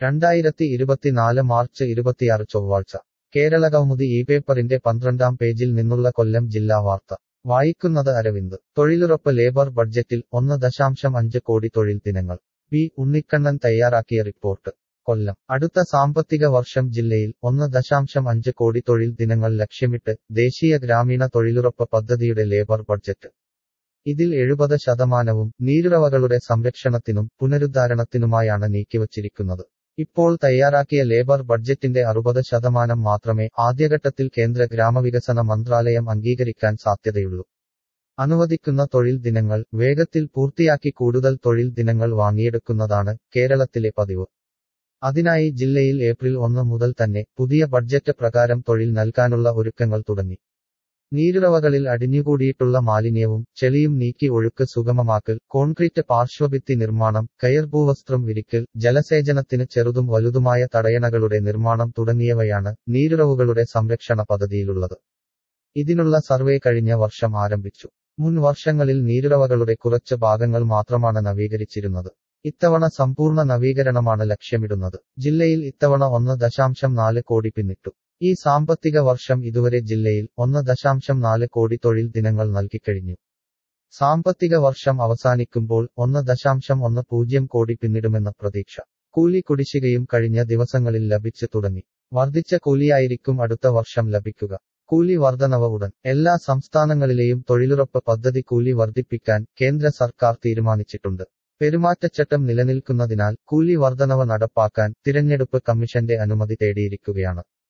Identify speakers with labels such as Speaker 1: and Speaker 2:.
Speaker 1: രണ്ടായിരത്തി ഇരുപത്തിനാല് മാർച്ച് ഇരുപത്തിയാറ് ചൊവ്വാഴ്ച കേരള കൗമുദി ഈ പേപ്പറിന്റെ പന്ത്രണ്ടാം പേജിൽ നിന്നുള്ള കൊല്ലം ജില്ലാ വാർത്ത വായിക്കുന്നത് അരവിന്ദ് തൊഴിലുറപ്പ് ലേബർ ബഡ്ജറ്റിൽ ഒന്ന് ദശാംശം അഞ്ച് കോടി തൊഴിൽ ദിനങ്ങൾ പി ഉണ്ണിക്കണ്ണൻ തയ്യാറാക്കിയ റിപ്പോർട്ട് കൊല്ലം അടുത്ത സാമ്പത്തിക വർഷം ജില്ലയിൽ ഒന്ന് ദശാംശം അഞ്ച് കോടി തൊഴിൽ ദിനങ്ങൾ ലക്ഷ്യമിട്ട് ദേശീയ ഗ്രാമീണ തൊഴിലുറപ്പ് പദ്ധതിയുടെ ലേബർ ബഡ്ജറ്റ് ഇതിൽ എഴുപത് ശതമാനവും നീരുറവകളുടെ സംരക്ഷണത്തിനും പുനരുദ്ധാരണത്തിനുമായാണ് നീക്കിവച്ചിരിക്കുന്നത് ഇപ്പോൾ തയ്യാറാക്കിയ ലേബർ ബഡ്ജറ്റിന്റെ അറുപത് ശതമാനം മാത്രമേ ആദ്യഘട്ടത്തിൽ കേന്ദ്ര ഗ്രാമവികസന മന്ത്രാലയം അംഗീകരിക്കാൻ സാധ്യതയുള്ളൂ അനുവദിക്കുന്ന തൊഴിൽ ദിനങ്ങൾ വേഗത്തിൽ പൂർത്തിയാക്കി കൂടുതൽ തൊഴിൽ ദിനങ്ങൾ വാങ്ങിയെടുക്കുന്നതാണ് കേരളത്തിലെ പതിവ് അതിനായി ജില്ലയിൽ ഏപ്രിൽ ഒന്ന് മുതൽ തന്നെ പുതിയ ബഡ്ജറ്റ് പ്രകാരം തൊഴിൽ നൽകാനുള്ള ഒരുക്കങ്ങൾ തുടങ്ങി നീരുറവകളിൽ അടിഞ്ഞുകൂടിയിട്ടുള്ള മാലിന്യവും ചെളിയും നീക്കി ഒഴുക്ക് സുഗമമാക്കൽ കോൺക്രീറ്റ് പാർശ്വഭിത്തി നിർമ്മാണം കയർഭൂവസ്ത്രം വിരിക്കൽ ജലസേചനത്തിന് ചെറുതും വലുതുമായ തടയണകളുടെ നിർമ്മാണം തുടങ്ങിയവയാണ് നീരുറവുകളുടെ സംരക്ഷണ പദ്ധതിയിലുള്ളത് ഇതിനുള്ള സർവേ കഴിഞ്ഞ വർഷം ആരംഭിച്ചു മുൻ വർഷങ്ങളിൽ നീരുറവകളുടെ കുറച്ച് ഭാഗങ്ങൾ മാത്രമാണ് നവീകരിച്ചിരുന്നത് ഇത്തവണ സമ്പൂർണ്ണ നവീകരണമാണ് ലക്ഷ്യമിടുന്നത് ജില്ലയിൽ ഇത്തവണ ഒന്ന് ദശാംശം നാല് കോടി പിന്നിട്ടു ഈ സാമ്പത്തിക വർഷം ഇതുവരെ ജില്ലയിൽ ഒന്ന് ദശാംശം നാല് കോടി തൊഴിൽ ദിനങ്ങൾ നൽകിക്കഴിഞ്ഞു സാമ്പത്തിക വർഷം അവസാനിക്കുമ്പോൾ ഒന്ന് ദശാംശം ഒന്ന് പൂജ്യം കോടി പിന്നിടുമെന്ന പ്രതീക്ഷ കൂലി കുടിശ്ശികയും കഴിഞ്ഞ ദിവസങ്ങളിൽ ലഭിച്ചു തുടങ്ങി വർദ്ധിച്ച കൂലിയായിരിക്കും അടുത്ത വർഷം ലഭിക്കുക കൂലി വർധനവ് ഉടൻ എല്ലാ സംസ്ഥാനങ്ങളിലെയും തൊഴിലുറപ്പ് പദ്ധതി കൂലി വർദ്ധിപ്പിക്കാൻ കേന്ദ്ര സർക്കാർ തീരുമാനിച്ചിട്ടുണ്ട് പെരുമാറ്റച്ചട്ടം നിലനിൽക്കുന്നതിനാൽ കൂലി വർധനവ് നടപ്പാക്കാൻ തിരഞ്ഞെടുപ്പ് കമ്മീഷന്റെ അനുമതി തേടിയിരിക്കുകയാണ്